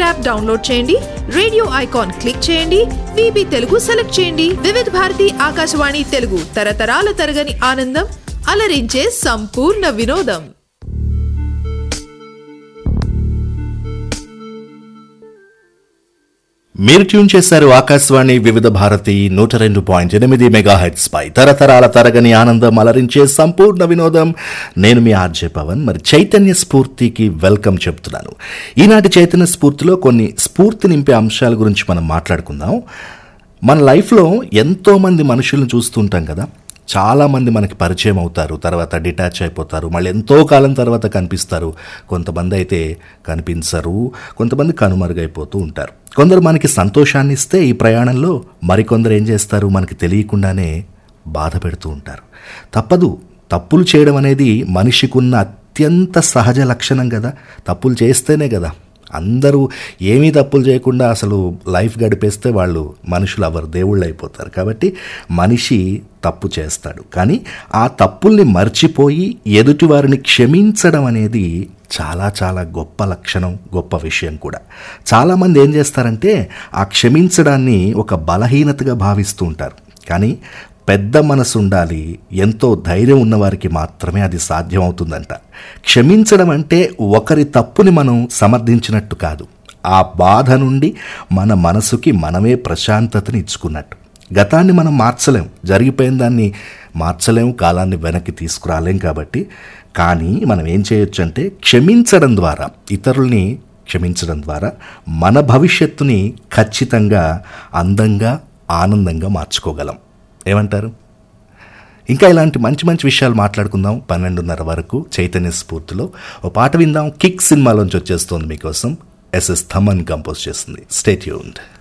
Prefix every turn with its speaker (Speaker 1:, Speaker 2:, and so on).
Speaker 1: app download చేయండి radio icon click చేయండి VB Telugu select చేయండి వివిధ భారతి ఆకాశవాణి తెలుగు తరతరాల తరగని ఆనందం అలరించే సంపూర్ణ వినోదం
Speaker 2: మీరు ట్యూన్ చేశారు ఆకాశవాణి వివిధ భారతి నూట రెండు పాయింట్ ఎనిమిది మెగా హెడ్స్ పై తరతరాల తరగని ఆనందం అలరించే సంపూర్ణ వినోదం నేను మీ ఆర్జే పవన్ మరి చైతన్య స్ఫూర్తికి వెల్కమ్ చెప్తున్నాను ఈనాటి చైతన్య స్ఫూర్తిలో కొన్ని స్ఫూర్తి నింపే అంశాల గురించి మనం మాట్లాడుకుందాం మన లైఫ్లో ఎంతో మంది మనుషులను చూస్తుంటాం కదా చాలా మంది మనకి పరిచయం అవుతారు తర్వాత డిటాచ్ అయిపోతారు మళ్ళీ ఎంతో కాలం తర్వాత కనిపిస్తారు కొంతమంది అయితే కనిపించరు కొంతమంది కనుమరుగైపోతూ ఉంటారు కొందరు మనకి సంతోషాన్ని ఇస్తే ఈ ప్రయాణంలో మరికొందరు ఏం చేస్తారు మనకి తెలియకుండానే బాధ పెడుతూ ఉంటారు తప్పదు తప్పులు చేయడం అనేది మనిషికున్న అత్యంత సహజ లక్షణం కదా తప్పులు చేస్తేనే కదా అందరూ ఏమీ తప్పులు చేయకుండా అసలు లైఫ్ గడిపేస్తే వాళ్ళు మనుషులు ఎవరు దేవుళ్ళు అయిపోతారు కాబట్టి మనిషి తప్పు చేస్తాడు కానీ ఆ తప్పుల్ని మర్చిపోయి ఎదుటి వారిని క్షమించడం అనేది చాలా చాలా గొప్ప లక్షణం గొప్ప విషయం కూడా చాలామంది ఏం చేస్తారంటే ఆ క్షమించడాన్ని ఒక బలహీనతగా భావిస్తూ ఉంటారు కానీ పెద్ద మనసు ఉండాలి ఎంతో ధైర్యం ఉన్నవారికి మాత్రమే అది సాధ్యమవుతుందంట క్షమించడం అంటే ఒకరి తప్పుని మనం సమర్థించినట్టు కాదు ఆ బాధ నుండి మన మనసుకి మనమే ప్రశాంతతని ఇచ్చుకున్నట్టు గతాన్ని మనం మార్చలేం జరిగిపోయిన దాన్ని మార్చలేం కాలాన్ని వెనక్కి తీసుకురాలేం కాబట్టి కానీ మనం ఏం చేయొచ్చు అంటే క్షమించడం ద్వారా ఇతరుల్ని క్షమించడం ద్వారా మన భవిష్యత్తుని ఖచ్చితంగా అందంగా ఆనందంగా మార్చుకోగలం ఏమంటారు ఇంకా ఇలాంటి మంచి మంచి విషయాలు మాట్లాడుకుందాం పన్నెండున్నర వరకు చైతన్య స్ఫూర్తిలో ఓ పాట విందాం కిక్ సినిమాలోంచి వచ్చేస్తోంది మీకోసం ఎస్ఎస్ థమన్ కంపోజ్ చేస్తుంది స్టేట్యూన్డ్